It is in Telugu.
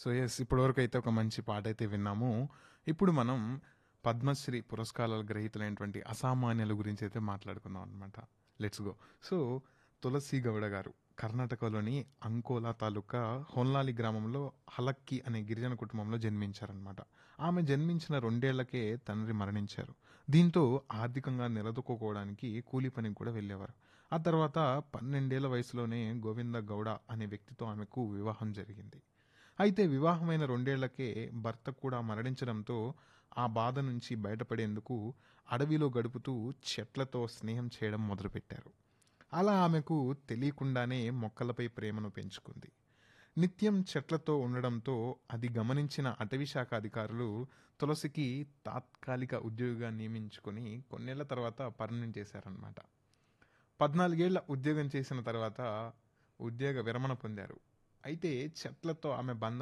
సో యెస్ ఇప్పటివరకు అయితే ఒక మంచి పాట అయితే విన్నాము. ఇప్పుడు మనం పద్మశ్రీ పురస్కారాల గ్రహీతలైనటువంటి అసామాన్యుల గురించి అయితే మాట్లాడుకుందాం అనమాట. Let's go. So Tulasi Gowda గారు కర్ణాటకలోని అంకోలా తాలూకా హొల్లాలి గ్రామంలో హలక్కి అనే గిరిజన కుటుంబంలో జన్మించారనమాట. ఆమె జన్మించిన రెండేళ్లకే తండ్రి మరణించారు. దీంతో ఆర్థికంగా నిలదొక్కుకోవడానికి కూలి పనికి కూడా వెళ్ళేవారు. ఆ తర్వాత 12 ఏళ్ల వయసులోనే గోవింద గౌడ అనే వ్యక్తితో ఆమెకు వివాహం జరిగింది. అయితే వివాహమైన రెండేళ్లకే భర్త కూడా మరణించడంతో ఆ బాధ నుంచి బయటపడేందుకు అడవిలో గడుపుతూ చెట్లతో స్నేహం చేయడం మొదలుపెట్టారు. అలా ఆమెకు తెలియకుండానే మొక్కలపై ప్రేమను పెంచుకుంది. నిత్యం చెట్లతో ఉండడంతో అది గమనించిన అటవీశాఖ అధికారులు తులసికి తాత్కాలిక ఉద్యోగిగా నియమించుకొని కొన్నేళ్ల తర్వాత పర్మనెంట్ చేశారనమాట. 14 ఏళ్ల ఉద్యోగం చేసిన తర్వాత ఉద్యోగ విరమణ పొందారు. అయితే చెట్లతో ఆమె బంధం